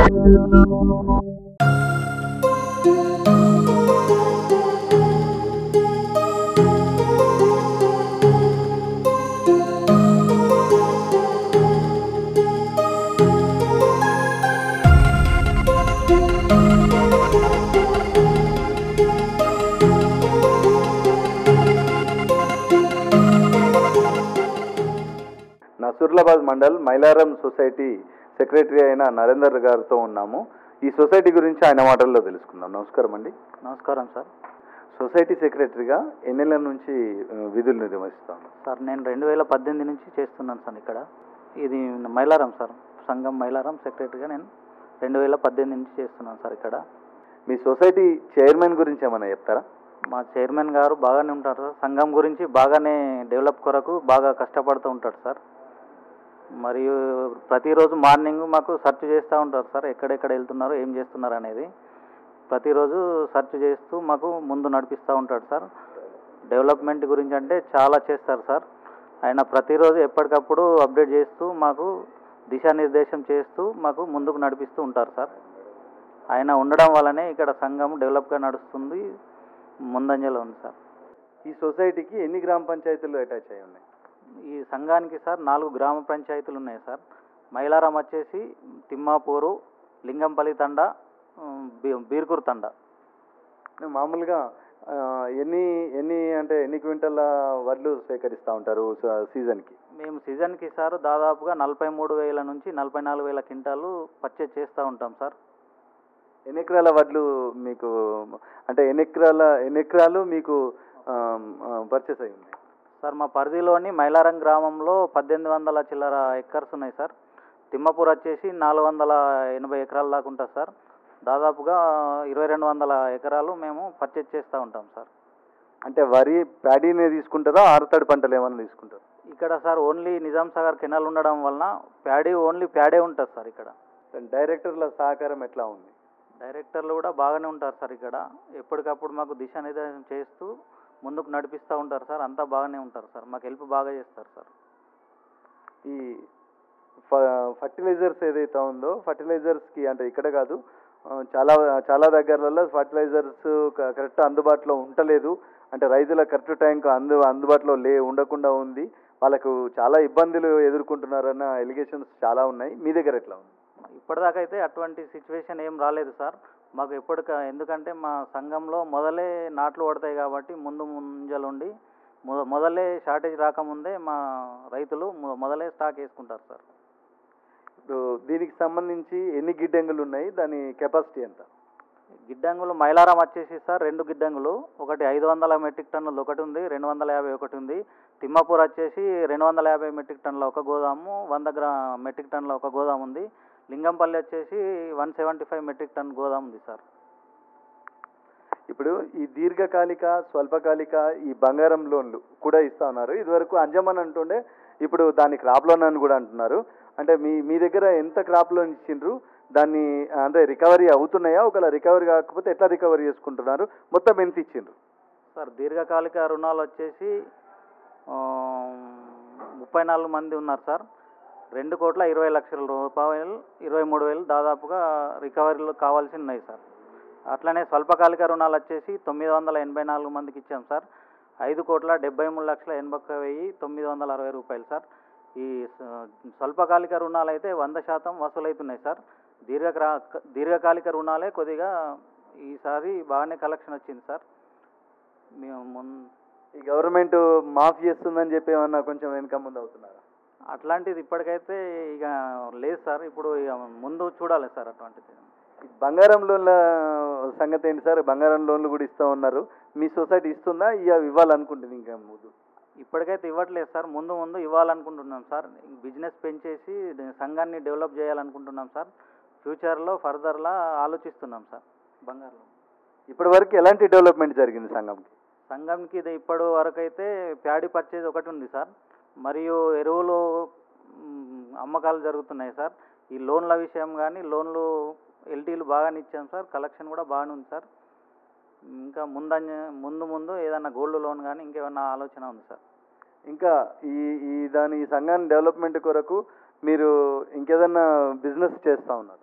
నసూర్లాబాద్ mandal Mylaram society secretary అయిన నరేందర్ గారితో ఉన్నాము ఈ సొసైటీ గురించి ఆయన మాటల్లో తెలుసుకుందాం నమస్కారం అండి నమస్కారం సార్ సొసైటీ సెక్రటరీగా ఎన్నేళ్ళ నుంచి ఆ, విధులు నిర్వహిస్తాను సార్ నేను రెండు వేల పద్దెనిమిది నుంచి చేస్తున్నాను సార్ ఇక్కడ ఇది మైలారం సార్ సంఘం మైలారం సెక్రటరీగా నేను రెండు వేల పద్దెనిమిది నుంచి చేస్తున్నాను సార్ ఇక్కడ మీ సొసైటీ చైర్మన్ గురించి ఏమైనా చెప్తారా మా చైర్మన్ గారు బాగానే ఉంటారు సార్ సంఘం గురించి బాగానే డెవలప్ కొరకు బాగా కష్టపడుతూ ఉంటాడు సార్ మరియు ప్రతిరోజు మార్నింగ్ మాకు సెర్చ్ చేస్తూ ఉంటారు సార్ ఎక్కడెక్కడ వెళ్తున్నారు ఏం చేస్తున్నారు అనేది ప్రతిరోజు సెర్చ్ చేస్తూ మాకు ముందు నడిపిస్తూ ఉంటాడు సార్ డెవలప్మెంట్ గురించి అంటే చాలా చేస్తారు సార్ ఆయన ప్రతిరోజు ఎప్పటికప్పుడు అప్డేట్ చేస్తూ మాకు దిశానిర్దేశం చేస్తూ మాకు ముందుకు నడిపిస్తూ ఉంటారు సార్ ఆయన ఉండడం వల్లనే ఇక్కడ సంఘం డెవలప్గా నడుస్తుంది ముందంజలో ఉంది సార్ ఈ సొసైటీకి ఎన్ని గ్రామ పంచాయతీలు అటాచ్ అయి ఉన్నాయి ఈ సంఘానికి సార్ నాలుగు గ్రామ పంచాయతీలు ఉన్నాయి సార్ మైలారం వచ్చేసి తిమ్మాపూరు లింగంపల్లి తండ ఉమ్, బీ- బీర్కూర్ తండ మామూలుగా ఆ, ఎన్ని ఎన్ని అంటే ఎన్ని క్వింటల్ల వడ్లు సేకరిస్తూ ఉంటారు స- సీజన్కి మేము సీజన్కి సార్ దాదాపుగా నలభై మూడు వేల నుంచి నలభై నాలుగు వేల క్వింటాలు పర్చేజ్ చేస్తూ ఉంటాం సార్ ఎన్ని ఎకరాల వడ్లు మీకు అంటే ఎన్ని ఎకరాల ఎన్ని ఎకరాలు మీకు పర్చేస్ అయి ఉన్నాయి సార్ మా పరిధిలోని మైలారం గ్రామంలో పద్దెనిమిది వందల చిల్లర ఎక్కర్స్ ఉన్నాయి సార్ తిమ్మపూర్ వచ్చేసి నాలుగు వందల ఎనభై ఎకరాల దాకా ఉంటుంది సార్ దాదాపుగా ఇరవై రెండు వందల ఎకరాలు మేము పర్చేజ్ చేస్తూ ఉంటాం సార్ అంటే వరి ప్యాడీనే తీసుకుంటారా ఆరుతడి పంటలు ఏమైనా తీసుకుంటారా ఇక్కడ sir only Nizam Sagar canal ఉండడం వలన ప్యాడీ ఓన్లీ ప్యాడే ఉంటుంది సార్ ఇక్కడ డైరెక్టర్ల సహకారం ఎట్లా ఉంది డైరెక్టర్లు కూడా బాగానే ఉంటారు సార్ ఇక్కడ ఎప్పటికప్పుడు మాకు దిశానిర్దేశం చేస్తూ ముందుకు నడిపిస్తూ ఉంటారు సార్ అంతా బాగానే ఉంటారు సార్ మాకు హెల్ప్ బాగా చేస్తారు సార్ ఈ ఫర్టిలైజర్స్ ఏదైతే ఉందో ఫర్టిలైజర్స్కి అంటే ఇక్కడ కాదు ఆ, చాలా చాలా దగ్గరలలో ఫర్టిలైజర్స్ కరెక్ట్ అందుబాటులో ఉండలేదు అంటే రైతుల కరెక్ట్ టైంకి అందు అందుబాటులో లే ఉండకుండా ఉంది వాళ్ళకు చాలా ఇబ్బందులు ఎదుర్కొంటున్నారన్న ఎలిగేషన్స్ చాలా ఉన్నాయి మీ దగ్గర ఎట్లా ఉంది ఇప్పటిదాకా అయితే అటువంటి సిచ్యువేషన్ ఏం రాలేదు సార్ మాకు ఎప్పటిక ఎందుకంటే మా సంఘంలో మొదలే నాట్లు పడతాయి కాబట్టి ముందు ముంజలుండి మొ- మొదలే షార్టేజ్ రాకముందే మా రైతులు మొ- మొదలే స్టాక్ వేసుకుంటారు సార్ ఇప్పుడు దీనికి సంబంధించి ఎన్ని గిడ్డంగులు ఉన్నాయి దాని కెపాసిటీ ఎంత గిడ్డంగులు మైలారం వచ్చేసి సార్ రెండు గిడ్డంగులు ఒకటి ఐదు వందల మెట్రిక్ టన్నులు ఒకటి ఉంది రెండు వందల యాభై ఒకటి ఉంది తిమ్మాపూర్ వచ్చేసి రెండు వందల యాభై మెట్రిక్ టన్నుల ఒక గోదాము వంద గ్రా మెట్రిక్ టన్నుల ఒక గోదాము ఉంది లింగంపల్లి వచ్చేసి one seventy five metric ton గోదాం ఉంది సార్ ఇప్పుడు ఈ దీర్ఘకాలిక స్వల్పకాలిక ఈ బంగారం లోన్లు కూడా ఇస్తా ఉన్నారు ఇదివరకు అంజమన్ అంటుండే ఇప్పుడు దాన్ని క్రాప్ లోన్ అని కూడా అంటున్నారు అంటే మీ మీ దగ్గర ఎంత క్రాప్ లోన్ ఇచ్చిండ్రు దాన్ని అంటే రికవరీ అవుతున్నాయా ఒకవేళ రికవరీ కాకపోతే ఎట్లా రికవరీ చేసుకుంటున్నారు మొత్తం ఎంత ఇచ్చిండ్రు సార్ దీర్ఘకాలిక రుణాలు వచ్చేసి ఆ, ముప్పై నాలుగు మంది ఉన్నారు సార్ రెండు కోట్ల ఇరవై లక్షల రూపాయలు ఇరవై మూడు వేలు దాదాపుగా రికవరీలు కావాల్సి ఉన్నాయి సార్ అట్లనే స్వల్పకాలిక రుణాలు వచ్చేసి తొమ్మిది వందల ఎనభై నాలుగు మందికి ఇచ్చాం సార్ ఐదు కోట్ల డెబ్బై మూడు లక్షల ఎనభై ఒక్క వెయ్యి తొమ్మిది వందల అరవై రూపాయలు సార్ ఈ స- స్వల్పకాలిక రుణాలు అయితే వంద శాతం వసూలవుతున్నాయి సార్ దీర్ఘ దీర్ఘకాలిక రుణాలే కొద్దిగా ఈసారి బాగానే కలెక్షన్ వచ్చింది సార్ మేము మున్ ఈ గవర్నమెంట్ మాఫ్ చేస్తుందని చెప్పి ఏమన్నా కొంచెం వెనక ముందు అవుతున్నారా అట్లాంటిది ఇప్పటికైతే ఇక లేదు సార్ ఇప్పుడు ఇక ముందు చూడాలి సార్ అటువంటిది ఈ బంగారం లోన్ల సంగతి ఏంటి సార్ బంగారం లోన్లు కూడా ఇస్తూ ఉన్నారు మీ సొసైటీ ఇస్తుందా ఇక ఇవ్వాలనుకుంటుంది ఇంకా ముందు ఇప్పటికైతే ఇవ్వట్లేదు సార్ ముందు ముందు ఇవ్వాలనుకుంటున్నాం సార్ బిజినెస్ పెంచేసి సంఘాన్ని డెవలప్ చేయాలనుకుంటున్నాం సార్ ఫ్యూచర్లో ఫర్దర్లా ఆలోచిస్తున్నాం సార్ బంగారులో ఇప్పటి వరకు ఎలాంటి డెవలప్మెంట్ జరిగింది సంఘంకి సంఘంకి ఇది ఇప్పటి వరకు అయితే ప్యాడీ పర్చేజ్ ఒకటి ఉంది సార్ మరియు ఎరువులు మ్, అమ్మకాలు జరుగుతున్నాయి సార్ ఈ లోన్ల విషయం కానీ లోన్లు ఎల్టీలు బాగానే ఇచ్చాం సార్ కలెక్షన్ కూడా బాగానే ఉంది సార్ ఇంకా ముందంజ ముందు ముందు ఏదైనా గోల్డ్ లోన్ కానీ ఇంకేమైనా ఆలోచన ఉంది సార్ ఇంకా ఈ ఈ దాని ఈ సంఘాన్ని డెవలప్మెంట్ కొరకు మీరు ఇంకేదన్నా బిజినెస్ చేస్తూ ఉన్నారు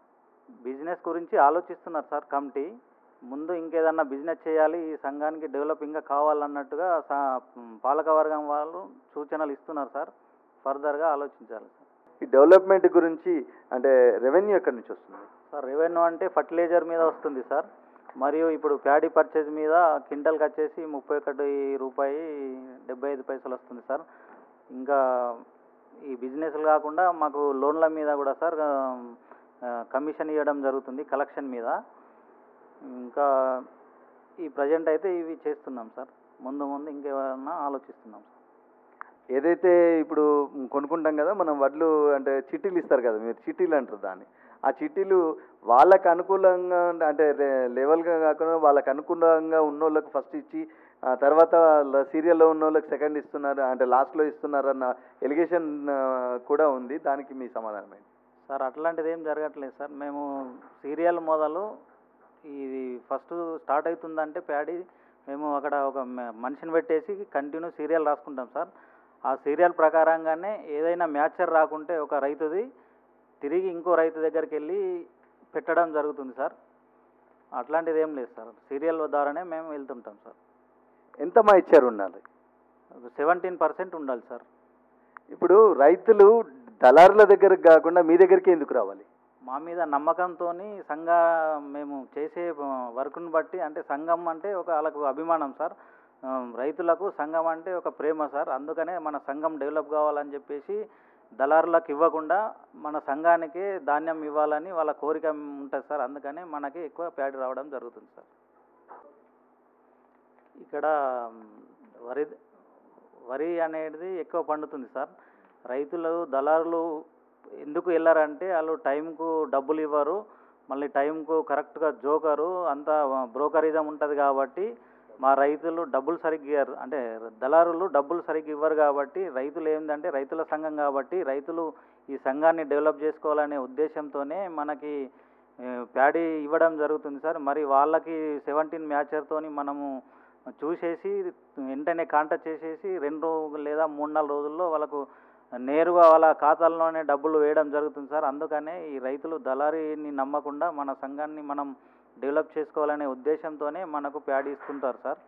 బిజినెస్ గురించి ఆలోచిస్తున్నారు సార్ కమిటీ ముందు ఇంకేదన్నా బిజినెస్ చేయాలి ఈ సంఘానికి డెవలప్ ఇంకా కావాలన్నట్టుగా సా- పాలకవర్గం వాళ్ళు సూచనలు ఇస్తున్నారు సార్ ఫర్దర్గా ఆలోచించాలి సార్ ఈ డెవలప్మెంట్ గురించి అంటే రెవెన్యూ ఎక్కడి నుంచి వస్తుంది సార్ రెవెన్యూ అంటే ఫర్టిలైజర్ మీద వస్తుంది సార్ మరియు ఇప్పుడు ప్యాడీ పర్చేజ్ మీద క్వింటల్కి వచ్చేసి ముప్పై ఒకటి రూపాయి డెబ్బై ఐదు పైసలు వస్తుంది సార్ ఇంకా ఈ బిజినెస్లు కాకుండా మాకు లోన్ల మీద కూడా సార్ ఆ, కమిషన్ ఇవ్వడం జరుగుతుంది కలెక్షన్ మీద ఇంకా ఈ ప్రజెంట్ అయితే ఇవి చేస్తున్నాం సార్ ముందు ముందు ఇంకేమైనా ఆలోచిస్తున్నాం సార్ ఏదైతే ఇప్పుడు కొనుక్కుంటాం కదా మనం వడ్లు అంటే చిట్టీలు ఇస్తారు కదా మీరు చిట్టీలు అంటారు దాన్ని ఆ చిట్టీలు వాళ్ళకు అనుకూలంగా అంటే లే- లెవెల్గా కాకుండా వాళ్ళకి అనుకూలంగా ఉన్న వాళ్ళకి ఫస్ట్ ఇచ్చి ఆ తర్వాత సీరియల్లో ఉన్న వాళ్ళకి సెకండ్ ఇస్తున్నారు అంటే లాస్ట్లో ఇస్తున్నారు అన్న ఎలిగేషన్ కూడా ఉంది దానికి మీ సమాధానం ఏంటి సార్ అట్లాంటిది ఏం జరగట్లేదు సార్ మేము సీరియల్ మొదలు ఇది ఫస్ట్ స్టార్ట్ అవుతుందంటే ప్యాడీ మేము అక్కడ ఒక మ- మనిషిని పెట్టేసి కంటిన్యూ సీరియల్ రాసుకుంటాం సార్ ఆ సీరియల్ ప్రకారంగానే ఏదైనా మ్యాచర్ రాకుంటే ఒక రైతుది తిరిగి ఇంకో రైతు దగ్గరికి వెళ్ళి పెట్టడం జరుగుతుంది సార్ అట్లాంటిది ఏం లేదు సార్ సీరియల్ ద్వారానే మేము వెళ్తుంటాం సార్ ఎంత మా ఇచ్చారు ఉండాలి సెవెంటీన్ పర్సెంట్ ఉండాలి సార్ ఇప్పుడు రైతులు దళారుల దగ్గరకు కాకుండా మీ దగ్గరికి ఎందుకు రావాలి మా మీద నమ్మకంతో సంఘ మేము చేసే వర్క్ను బట్టి అంటే సంఘం అంటే ఒక వాళ్ళకు అభిమానం సార్ ఆ, రైతులకు సంఘం అంటే ఒక ప్రేమ సార్ అందుకనే మన సంఘం డెవలప్ కావాలని చెప్పేసి దళారులకు ఇవ్వకుండా మన సంఘానికే ధాన్యం ఇవ్వాలని వాళ్ళ కోరిక ఉంటుంది సార్ అందుకనే మనకి ఎక్కువ ప్యాడీ రావడం జరుగుతుంది సార్ ఇక్కడ మ్, వరి వరి అనేది ఎక్కువ పండుతుంది సార్ రైతులు దళారులు ఎందుకు వెళ్ళారంటే వాళ్ళు టైంకు డబ్బులు ఇవ్వరు మళ్ళీ టైంకు కరెక్ట్గా జోకరు అంతా బ్రోకరిజం ఉంటుంది కాబట్టి మా రైతులు డబ్బులు సరిగ్గా ఇవ్వరు అంటే దళారులు డబ్బులు సరిగ్గా ఇవ్వరు కాబట్టి రైతులు ఏంటంటే రైతుల సంఘం కాబట్టి రైతులు ఈ సంఘాన్ని డెవలప్ చేసుకోవాలనే ఉద్దేశంతోనే మనకి ఏ, ప్యాడీ ఇవ్వడం జరుగుతుంది సార్ మరి వాళ్ళకి సెవెంటీన్ మ్యాచర్తోని మనము చూసేసి వెంటనే కాంటాక్ట్ చేసేసి రెండు రోజులు లేదా మూడు నాలుగు రోజుల్లో వాళ్ళకు నేరుగా వాళ్ళ ఖాతాల్లోనే డబ్బులు వేయడం జరుగుతుంది సార్ అందుకనే ఈ రైతులు దళారీని నమ్మకుండా మన సంఘాన్ని మనం డెవలప్ చేసుకోవాలనే ఉద్దేశంతోనే మనకు ప్యాడీ ఇస్తుంటారు సార్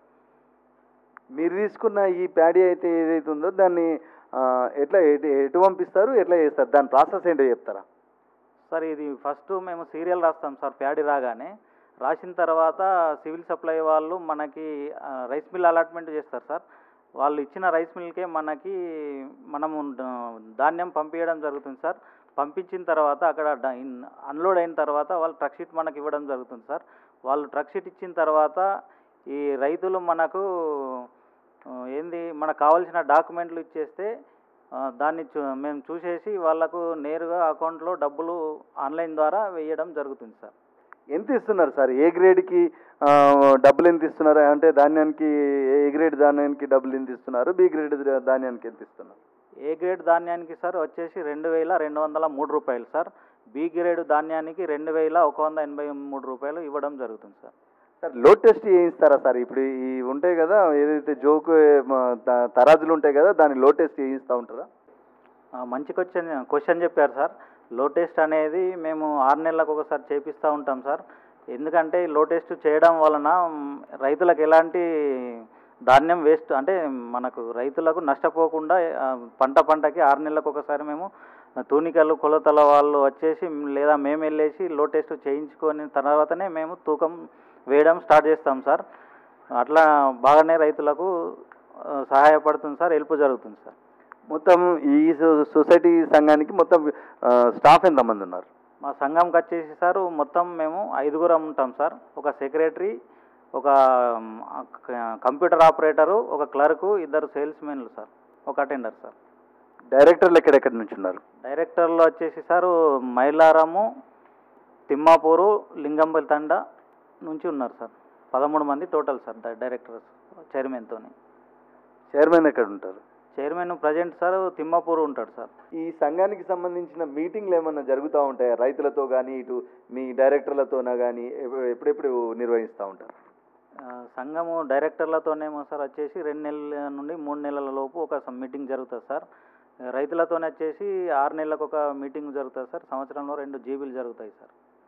మీరు తీసుకున్న ఈ ప్యాడీ అయితే ఏదైతే ఉందో దాన్ని ఆ, ఎట్లా ఎటు ఎటు పంపిస్తారు ఎట్లా చేస్తారు దాని ప్రాసెస్ ఏంటో చెప్తారా సార్ ఇది ఫస్ట్ మేము సీరియల్ రాస్తాం సార్ ప్యాడీ రాగానే రాసిన తర్వాత సివిల్ సప్లై వాళ్ళు మనకి ఆ, రైస్ మిల్ అలాట్మెంట్ చేస్తారు సార్ వాళ్ళు ఇచ్చిన రైస్ మిల్కే మనకి మనము ద- ధాన్యం పంపించడం జరుగుతుంది సార్ పంపించిన తర్వాత అక్కడ డ- ఇన్- అన్లోడ్ అయిన తర్వాత వాళ్ళు ట్రక్ షీట్ మనకి ఇవ్వడం జరుగుతుంది సార్ వాళ్ళు ట్రక్ షీట్ ఇచ్చిన తర్వాత ఈ రైతులు మనకు ఆ, ఏంది మనకు కావాల్సిన డాక్యుమెంట్లు ఇచ్చేస్తే ఆ, దాన్ని చూ మేము చూసేసి వాళ్ళకు నేరుగా అకౌంట్లో డబ్బులు ఆన్లైన్ ద్వారా వేయడం జరుగుతుంది సార్ ఎంత ఇస్తున్నారు సార్ ఏ గ్రేడ్కి ఆ, డబ్బులు ఎంత ఇస్తున్నారు అంటే ధాన్యానికి ఏ గ్రేడ్ ధాన్యానికి డబ్బులు ఎంత ఇస్తున్నారు బి గ్రేడ్ ధాన్యానికి ఎంత ఇస్తున్నారు ఏ గ్రేడ్ ధాన్యానికి సార్ వచ్చేసి రెండు వేల రెండు వందల మూడు రూపాయలు సార్ బి గ్రేడ్ ధాన్యానికి రెండు వేల ఒక వంద ఎనభై మూడు రూపాయలు ఇవ్వడం జరుగుతుంది సార్ సార్ లోడ్ టెస్ట్ చేయిస్తారా సార్ ఇప్పుడు ఈ ఉంటాయి కదా ఏదైతే జోకు మ, త- తరాజులు ఉంటాయి కదా దాన్ని లోడ్ టెస్ట్ చేయిస్తూ ఉంటారా ఆ, మంచి క్వశ్చన్ క్వశ్చన్ చెప్పారు సార్ లో టెస్ట్ అనేది మేము ఆరు నెలలకు ఒకసారి చేపిస్తూ ఉంటాం సార్ ఎందుకంటే లో టెస్ట్ చేయడం వలన మ్, రైతులకు ఎలాంటి ధాన్యం వేస్ట్ అంటే మనకు రైతులకు నష్టపోకుండా ఆ, పంట పంటకి ఆరు నెలలకు ఒకసారి మేము తూనికలు కొలతల వాళ్ళు వచ్చేసి మ్, లేదా మేము వెళ్ళేసి లో టెస్ట్ చేయించుకొని తర్వాతనే మేము తూకం వేయడం స్టార్ట్ చేస్తాం సార్ అట్లా బాగానే రైతులకు ఆ, సహాయపడుతుంది సార్ హెల్ప్ జరుగుతుంది సార్ మొత్తం ఈ సో- సొసైటీ సంఘానికి మొత్తం ఆ, స్టాఫ్ ఎంతమంది ఉన్నారు మా సంఘంకి వచ్చేసి సార్ మొత్తం మేము ఐదుగురం ఉంటాం సార్ ఒక సెక్రటరీ ఒక మ్, క- కంప్యూటర్ ఆపరేటరు ఒక క్లర్కు ఇద్దరు సేల్స్ మెన్లు సార్ ఒక అటెండర్ సార్ డైరెక్టర్లు ఎక్కడెక్కడి నుంచి ఉన్నారు డైరెక్టర్లు వచ్చేసి సార్ మైలారము తిమ్మాపూరు లింగంపల్లి తండ నుంచి ఉన్నారు సార్ పదమూడు మంది టోటల్ సార్ డై- డైరెక్టర్స్ చైర్మన్తోని చైర్మన్ ఎక్కడ ఉంటారు చైర్మన్ ప్రజెంట్ సార్ తిమ్మాపూరు ఉంటాడు సార్ ఈ సంఘానికి సంబంధించిన మీటింగ్లు ఏమన్నా జరుగుతూ ఉంటాయా రైతులతో కానీ ఇటు మీ డైరెక్టర్లతోనా కానీ ఎప్పుడెప్పుడు నిర్వహిస్తూ ఉంటారు ఆ, సంఘము డైరెక్టర్లతోనేమో సార్ వచ్చేసి రెండు నెలల నుండి మూడు నెలల లోపు ఒక సమ్ మీటింగ్ జరుగుతుంది సార్ రైతులతోనే వచ్చేసి ఆరు నెలలకు ఒక మీటింగ్ జరుగుతుంది సార్ సంవత్సరంలో రెండు జీబీలు జరుగుతాయి సార్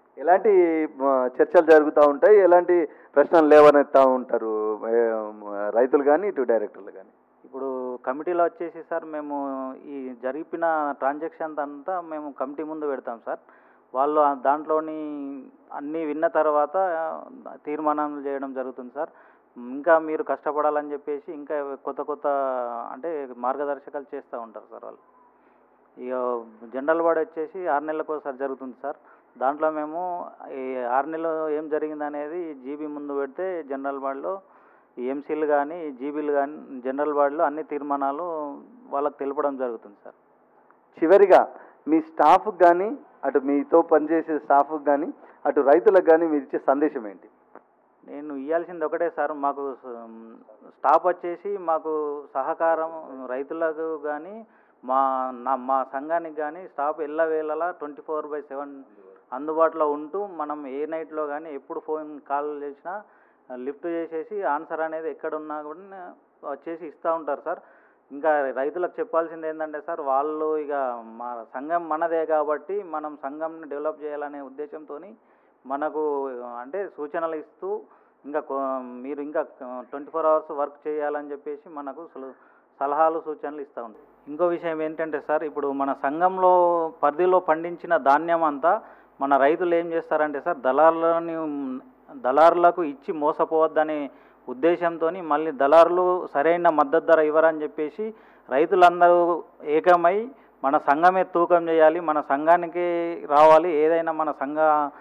ఎలాంటి ఆ, చర్చలు జరుగుతూ ఉంటాయి ఎలాంటి ప్రశ్నలు లేవనెత్తా ఉంటారు ఏ, రైతులు కానీ ఇటు డైరెక్టర్లు కానీ ఇప్పుడు కమిటీలో వచ్చేసి సార్ మేము ఈ జరిపిన ట్రాన్సాక్షన్ అంతా మేము కమిటీ ముందు పెడతాం సార్ వాళ్ళు ఆ దాంట్లోని అన్నీ విన్న తర్వాత తీర్మానాలు చేయడం జరుగుతుంది సార్ ఇంకా మీరు కష్టపడాలని చెప్పేసి ఇంకా కొత్త కొత్త అంటే మార్గదర్శకాలు చేస్తూ ఉంటారు సార్ వాళ్ళు ఇక జనరల్ వార్డ్ వచ్చేసి ఆరు నెలలకు ఒకసారి జరుగుతుంది సార్ దాంట్లో మేము ఈ ఆరు నెలలు ఏం జరిగింది అనేది జీబీ ముందు పెడితే జనరల్ వార్డులో ఈ ఎంసీలు కానీ జీబీలు కానీ జనరల్ వార్డులో అన్ని తీర్మానాలు వాళ్ళకి తెలపడం జరుగుతుంది సార్ చివరిగా మీ స్టాఫ్కి కానీ అటు మీతో పనిచేసే స్టాఫ్కి కానీ అటు రైతులకు కానీ మీరు ఇచ్చే సందేశం ఏంటి నేను ఇవ్వాల్సింది ఒకటే సార్ మాకు స- స్టాఫ్ వచ్చేసి మాకు సహకారం రైతులకు కానీ మా నా మా సంఘానికి కానీ స్టాఫ్ ఎల్లవేళలా ట్వంటీ ఫోర్ బై సెవెన్ అందుబాటులో ఉంటూ మనం ఏ నైట్లో కానీ ఎప్పుడు ఫోన్ కాల్ చేసినా లిఫ్ట్ చేసేసి ఆన్సర్ అనేది ఎక్కడ ఉన్నా కూడా వచ్చేసి ఇస్తూ ఉంటారు సార్ ఇంకా రైతులకు చెప్పాల్సింది ఏంటంటే సార్ వాళ్ళు ఇక మా సంఘం మనదే కాబట్టి మనం సంఘంని డెవలప్ చేయాలనే ఉద్దేశంతో మనకు అంటే సూచనలు ఇస్తూ ఇంకా కొ- మీరు ఇంకా ట్వంటీ ఫోర్ అవర్స్ వర్క్ చేయాలని చెప్పేసి మనకు సులు- సలహాలు సూచనలు ఇస్తూ ఉంటారు ఇంకో విషయం ఏంటంటే సార్ ఇప్పుడు మన సంఘంలో పరిధిలో పండించిన ధాన్యం అంతా మన రైతులు ఏం చేస్తారంటే సార్ దళారులని దళారులకు ఇచ్చి మోసపోవద్దనే ఉద్దేశంతో మళ్ళీ దళారులు సరైన మద్దతు ధర ఇవ్వరని చెప్పేసి రైతులందరూ ఏకమై మన సంఘమే తూకం చేయాలి మన సంఘానికి రావాలి ఏదైనా మన సంఘ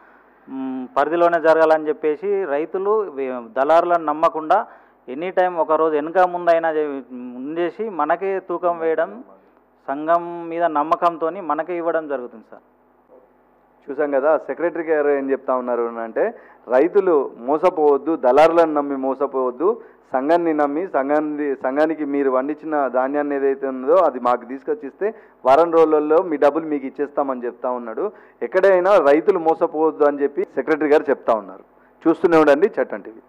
మ్, పరిధిలోనే జరగాలని చెప్పేసి రైతులు వే- దళారులను నమ్మకుండా ఎనీ టైం ఒక రోజు వెనుక ముందైనా చే- ముందేసి మనకే తూకం వేయడం సంఘం మీద నమ్మకంతో మనకే ఇవ్వడం జరుగుతుంది సార్ చూసాం కదా సెక్రటరీ గారు ఏం చెప్తా ఉన్నారు అంటే రైతులు మోసపోవద్దు దళారులను నమ్మి మోసపోవద్దు సంఘాన్ని నమ్మి సంఘాన్ని సంఘానికి మీరు పండించిన ధాన్యాన్ని ఏదైతే ఉందో అది మాకు తీసుకొచ్చిస్తే వారం రోజులలో మీ డబ్బులు మీకు ఇచ్చేస్తామని చెప్తా ఉన్నాడు ఎక్కడైనా రైతులు మోసపోవద్దు అని చెప్పి సెక్రటరీ గారు చెప్తా ఉన్నారు చూస్తూనే ఉండండి చట్టం టీవీ